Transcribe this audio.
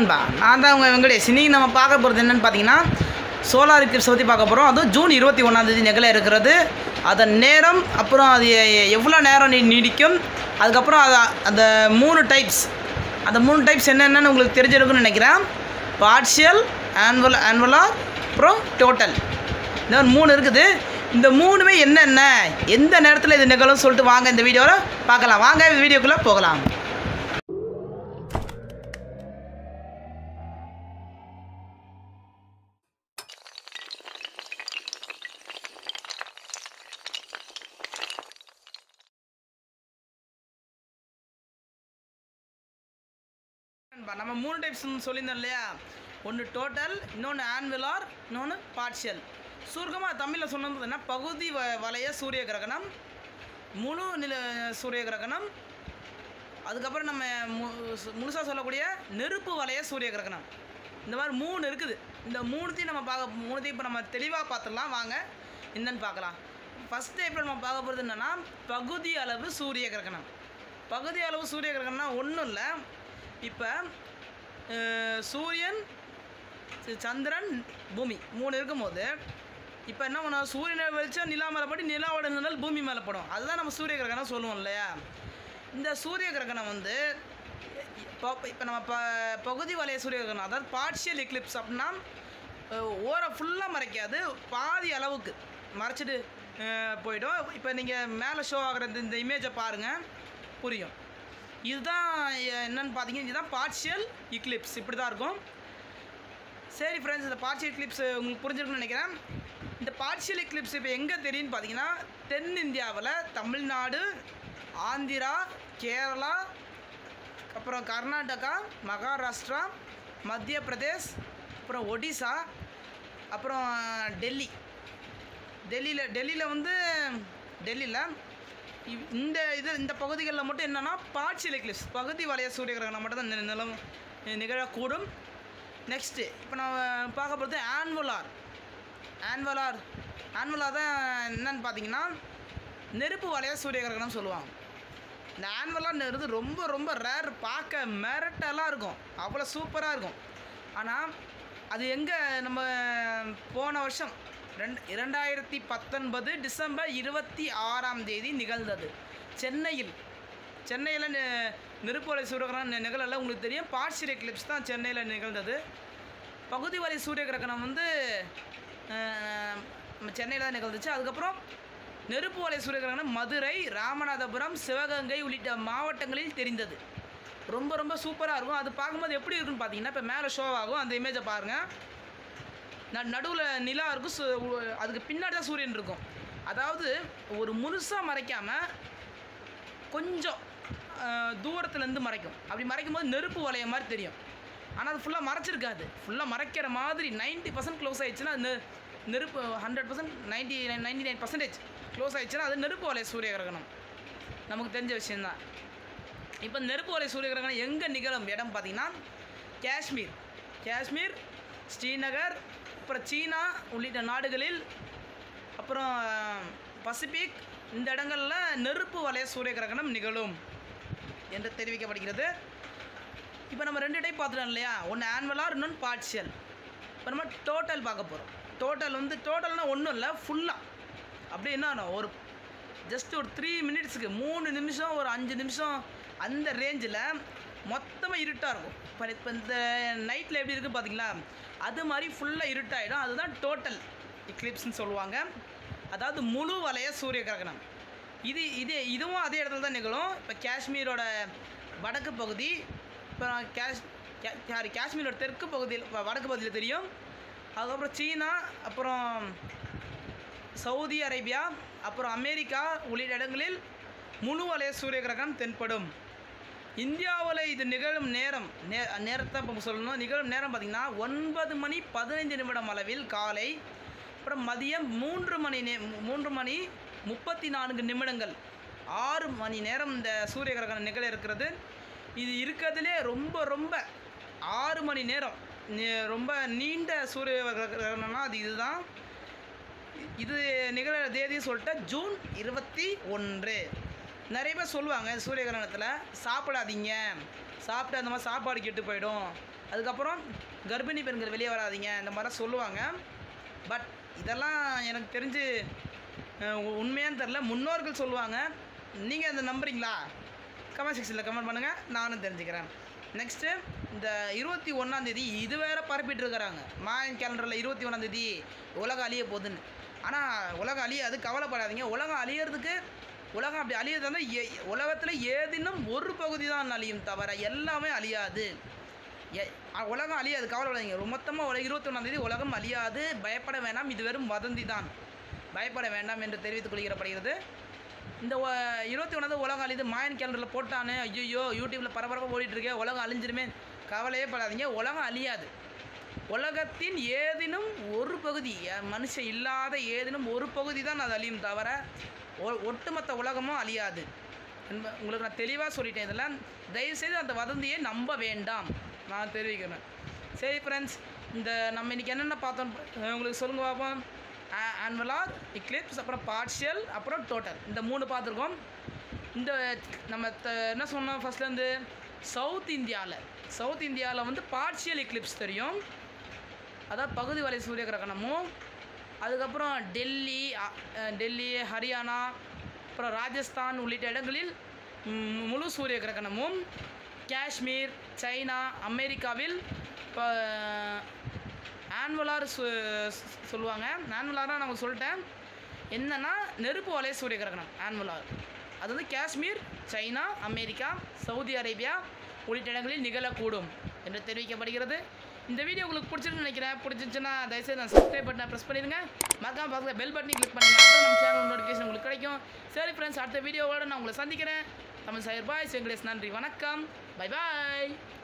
நண்பா நான் தான் உங்கள் வெங்கடேஷ் இன்னைக்கு நம்ம பார்க்க போகிறது என்னன்னு பார்த்தீங்கன்னா சோலார் எக்லிப்ஸ் பற்றி பார்க்க போகிறோம் அதுவும் ஜூன் இருபத்தி ஒன்றாந்தேதி நிகழ இருக்கிறது அதன் நேரம் அப்புறம் அது எ- எவ்வளோ நேரம் நீ- நீடிக்கும் அதுக்கப்புறம் அது அந்த மூணு டைப்ஸ் அந்த மூணு டைப்ஸ் என்னென்னு உங்களுக்கு தெரிஞ்சிருக்குன்னு நினைக்கிறேன் பார்ஷியல் ஆன்வல் ஆன்வலார் அப்புறம் டோட்டல் இந்த மாதிரி மூணு இருக்குது இந்த மூணுமே என்னென்ன எந்த நேரத்தில் இது நிகழும் சொல்லிட்டு வாங்க இந்த வீடியோவில் பார்க்கலாம் வாங்க வீடியோக்குள்ளே போகலாம் நண்பா, நம்ம மூணு டைப்ஸ் சொல்லியிருந்தோம் இல்லையா ஒன்று டோட்டல் இன்னொன்று ஆன்விலார் இன்னொன்று பார்ஷியல் சுருக்கமாக தமிழில் சொன்னது என்ன பகுதி வ வளைய சூரிய கிரகணம் முழு நில சூரிய கிரகணம் அதுக்கப்புறம் நம்ம மு முழுசாக சொல்லக்கூடிய நெருப்பு வளைய சூரிய கிரகணம் இந்த மாதிரி மூணு இருக்குது இந்த மூணுத்தையும் நம்ம பார்க்க மூணுத்தையும் இப்போ நம்ம தெளிவாக பார்த்துடலாம் வாங்க என்னன்னு பார்க்கலாம் ஃபஸ்ட்டு இப்போ நம்ம பார்க்க போகிறது என்னென்னா பகுதி அளவு சூரிய கிரகணம் பகுதி அளவு சூரிய கிரகணம்னா ஒன்றும் இல்லை இப்போ சூரியன் சி- சந்திரன் பூமி மூணு இருக்கும்போது இப்போ என்ன பண்ணுவோம் சூரியனை வெளிச்சம் நிலா மேலே படி நிலாவோட நிழல் பூமி மேலே படும் அதுதான் நம்ம சூரிய கிரகணம் சொல்லுவோம் இல்லையா இந்த சூரிய கிரகணம் வந்து இப்போ நம்ம ப பகுதி வளைய சூரிய கிரகணம் அதாவது பார்ஷியல் எக்லிப்ஸ் அப்படின்னா அஹ், ஓரை ஃபுல்லாக மறைக்காது பாதி அளவுக்கு மறைச்சிட்டு அஹ், போயிடும் இப்போ நீங்கள் மேலே ஷோ ஆகிற இந்த- இந்த இமேஜை பாருங்கள் புரியும் இதுதான் எ- என்னன்னு பார்த்தீங்கன்னா இதுதான் பார்ஷியல் இக்லிப்ஸ் இப்படி தான் இருக்கும் சரி ஃப்ரெண்ட்ஸ் இந்த பார்ஷியல் கிளிப்ஸ் உங்களுக்கு புரிஞ்சிருக்குன்னு நினைக்கிறேன் இந்த பார்ஷியல் கிளிப்ஸ் இப்போ எங்கே தெரியும்னு பார்த்தீங்கன்னா தென் இந்தியாவில் தமிழ்நாடு ஆந்திரா கேரளா அப்புறம் கர்நாடகா மகாராஷ்டிரா மத்திய பிரதேஷ் அப்புறம் ஒடிசா அப்புறம் டெல்லி டெல்லியில் டெல்லியில் வந்து டெல்லியில் இவ்- இந்த இது இந்த பகுதிகளில் மட்டும் என்னென்னா பார்ஷியல் எக்லிப்ஸ் பகுதி வளைய சூரிய கிரகணம் மட்டும் தான் நி- நிலம் நிகழக்கூடும் நெக்ஸ்ட்டு இப்போ நான் பார்க்க போகிறது ஆன்வலார் ஆன்வலார் ஆன்வலார் தான் என்னன்னு பார்த்தீங்கன்னா நெருப்பு வளைய சூரிய கிரகணம் சொல்லுவாங்க இந்த ஆன்வலார்ன்றது ரொம்ப ரொம்ப ரேர் பார்க்க மிரட்டலாக இருக்கும் அவ்வளோ சூப்பராக இருக்கும் ஆனால் அது எங்கே நம்ம போன வருஷம் ரெண்டு இரண்டாயிரத்தி பத்தொன்பது டிசம்பர் இருபத்தி ஆறாம் தேதி நிகழ்ந்தது சென்னையில் சென்னையில் நெருப்பு வலை சூரியகிரகணம் நிகழல உங்களுக்கு தெரியும் பார்ஷியல் எக்லிப்ஸ் தான் சென்னையில் நிகழ்ந்தது பகுதி வலை சூரிய கிரகணம் வந்து அஹ், நம்ம சென்னையில் தான் நிகழ்ந்துச்சு அதுக்கப்புறம் நெருப்பு வலை சூரிய கிரகணம் மதுரை ராமநாதபுரம் சிவகங்கை உள்ளிட்ட மாவட்டங்களில் தெரிந்தது ரொம்ப ரொம்ப சூப்பராக இருக்கும் அது பார்க்கும்போது எப்படி இருக்குன்னு பார்த்தீங்கன்னா இப்போ மேலே ஷோ ஆகும் அந்த இமேஜை பாருங்கள் நான் நடுவில் நிலா இருக்கும் சு- உ- அதுக்கு பின்னாடி தான் சூரியன் இருக்கும் அதாவது ஒரு முழுசாக மறைக்காமல் கொஞ்சம் தூரத்துலேருந்து மறைக்கும் அப்படி மறைக்கும் போது நெருப்பு வளைய மாதிரி தெரியும் ஆனால் அது ஃபுல்லாக மறைச்சிருக்காது ஃபுல்லாக மறைக்கிற மாதிரி 90% பர்சன்ட் க்ளோஸ் ஆயிடுச்சுன்னா அது நெ- நெருப்பு hundred percent ninety nine ninety nine percentage close ஆயிடுச்சுன்னா அது நெருப்பு வளைய சூரிய கிரகணம் நமக்கு தெரிஞ்ச விஷயந்தான் இப்போ நெருப்பு வலை சூரிய கிரகணம் எங்கே நிகழும் இடம் பார்த்தீங்கன்னா காஷ்மீர் காஷ்மீர் ஸ்ரீநகர் அப்புறம் சீனா உள்ளிட்ட நாடுகளில் அப்புறம் பசிபிக் இந்த இடங்களில் நெருப்பு வலய சூரிய கிரகணம் நிகழும் என்று தெரிவிக்கப்படுகிறது இப்போ நம்ம ரெண்டு டைப் பார்த்துட்டோம் இல்லையா ஒன்று ஆன்வலார் இன்னொன்று பார்ஷியல் இப்போ நம்ம டோட்டல் பார்க்க போகிறோம் டோட்டல் வந்து டோட்டல்னால் ஒன்றும் இல்லை ஃபுல்லாக அப்படியே என்ன ஆகும்? ஒரு ஜஸ்ட் ஒரு த்ரீ மினிட்ஸுக்கு மூணு நிமிஷம் ஒரு அஞ்சு நிமிஷம் அந்த ரேஞ்சில் மொத்தமாக இருட்டாக இருக்கும் இப்போ இப்போ இந்த நைட்டில் எப்படி இருக்குது பார்த்தீங்களா அது மாதிரி ஃபுல்லாக இருட்டாயிடும் அதுதான் டோட்டல் இக்லிப்ஸ்னு சொல்லுவாங்க அதாவது முழு வளைய சூரிய கிரகணம் இது இது இதுவும் அதே இடத்துல தான் நிகழும் இப்போ காஷ்மீரோட வடக்கு பகுதி இப்போ காஷ் கா- சாரி காஷ்மீரோட தெற்கு பகுதியில் வ- வடக்கு பகுதியில் தெரியும் அதுக்கப்புறம் சீனா அப்புறம் சவுதி அரேபியா அப்புறம் அமெரிக்கா உள்ளிட்ட இடங்களில் முழு வலய சூரிய கிரகணம் தென்படும் இந்தியாவில் இது நிகழும் நேரம் நே நேரத்தை இப்போ சொல்லணும் நிகழும் நேரம் பார்த்திங்கன்னா ஒன்பது மணி பதினைந்து நிமிடம் அளவில் காலை அப்புறம் மதியம் மூன்று மணி நே மூன்று மணி முப்பத்தி நான்கு நிமிடங்கள் ஆறு மணி நேரம் இந்த சூரிய கிரகணம் நிகழ இருக்கிறது இது இருக்கிறதுலே ரொம்ப ரொம்ப ஆறு மணி நேரம் நி- ரொம்ப நீண்ட சூரிய கிரகணம்னா அது இதுதான் இது நிகழ தேதி சொல்லிட்டு ஜூன் இருபத்தி ஒன்று நிறைய பேர் சொல்லுவாங்க சூரிய கிரகணத்தில் சாப்பிடாதீங்க சாப்பிட்டு அந்த மாதிரி சாப்பாடு கெட்டு போயிடும் அதுக்கப்புறம் கர்ப்பிணி பெண்கள் வெளியே வராதீங்க இந்த மாதிரிலாம் சொல்லுவாங்க பட் இதெல்லாம் எனக்கு தெரிஞ்சு அஹ், உ- உண்மையான்னு தெரில முன்னோர்கள் சொல்லுவாங்க நீங்கள் அதை நம்புறீங்களா கமெண்ட் செக்ஷனில் கமெண்ட் பண்ணுங்கள் நானும் தெரிஞ்சுக்கிறேன் நெக்ஸ்ட்டு இந்த இருபத்தி ஒன்றாந்தேதி இது வேற பரப்பிட்டு இருக்கிறாங்க மாயன் கேலண்டரில் இருபத்தி ஒன்றாந்தேதி உலகம் அழிய போகுதுன்னு ஆனால் உலகம் அழியாது கவலைப்படாதீங்க உலகம் அழியறதுக்கு உலகம் அப்படி அழியறது வந்து ஏ- உலகத்தில் ஏதினும் ஒரு பகுதி தான் அழியும் தவிர எல்லாமே அழியாது எ- அ- உலகம் அழியாது கவலைப்படாதீங்க மொத்தமாக உலக இருபத்தி ஒன்றாந்தேதி உலகம் அழியாது பயப்பட வேண்டாம் இது வெறும் வதந்தி தான் பயப்பட வேண்டாம் என்று தெரிவித்துக் கொள்கிறப்படுகிறது இந்த ஒ- இருபத்தி ஒன்றாவது உலகம் அழிது மாயன் கேலண்டரில் போட்டானே ஐயோ யூடியூப்பில் பரபரப்பாக ஓடிட்டு இருக்கே உலகம் அழிஞ்சிருமே கவலையே படாதீங்க உலகம் அழியாது உலகத்தின் ஏதினும் ஒரு பகுதி அஹ், மனுஷன் இல்லாத ஏதினும் ஒரு பகுதி தான் அது அழியும் தவிர ஒ- ஒட்டுமொத்த உலகமும் அழியாது என்ப- உங்களுக்கு நான் தெளிவாக சொல்லிட்டேன் இதெல்லாம் தயவுசெய்து அந்த வதந்தியை நம்ப வேண்டாம் நான் தெரிவிக்கிறேன் சரி ஃப்ரெண்ட்ஸ் இந்த நம்ம இன்னைக்கு என்னென்ன பார்த்தோம் அஹ், உங்களுக்கு சொல்லுங்க பார்ப்போம் ஆன்வலார் இக்லிப்ஸ் அப்புறம் பார்ஷியல் அப்புறம் டோட்டல் இந்த மூணு பார்த்துருக்கோம் இந்த நம்ம த- என்ன சொன்னோம் ஃபர்ஸ்ட்லேருந்து சவுத் இந்தியாவில் சவுத் இந்தியாவில் வந்து பார்ஷியல் எக்லிப்ஸ் தெரியும் அதாவது பகுதி வலை சூரிய கிரகணமும் அதுக்கப்புறம் டெல்லி அ- அஹ் டெல்லி ஹரியானா அப்புறம் ராஜஸ்தான் உள்ளிட்ட இடங்களில் ம், முழு சூரிய கிரகணமும் காஷ்மீர் சைனா அமெரிக்காவில் இப்போ ஆன்வலார் சு சு- சொல்லுவாங்க ஆன்வலாராக நான் உங்களுக்கு சொல்லிட்டேன் என்னன்னா நெருப்பு வலை சூரிய கிரகணம் ஆன்வலார் அது வந்து Kashmir China America Saudi Arabia உள்ளிட்ட இடங்களில் நிகழக்கூடும் என்று தெரிவிக்கப்படுகிறது இந்த வீடியோ உங்களுக்கு பிடிச்சிருக்குன்னு நினைக்கிறேன் பிடிச்சிருந்துச்சுன்னா தயவுசெய்து நான் சப்ஸ்கிரைப் பட்டனை ப்ரெஸ் பண்ணிடுங்க மறக்காம பக்கத்தில் பெல் பட்டனை கிளிக் பண்ணுங்க அப்போ நம்ம சேனல் நோட்டிஃபிகேஷன் உங்களுக்கு கிடைக்கும் சரி ஃப்ரெண்ட்ஸ் அடுத்த வீடியோவோட நான் உங்களை சந்திக்கிறேன் தமிழ் சாயர் பாய் வெங்கடேஷ் நன்றி வணக்கம் பை பாய்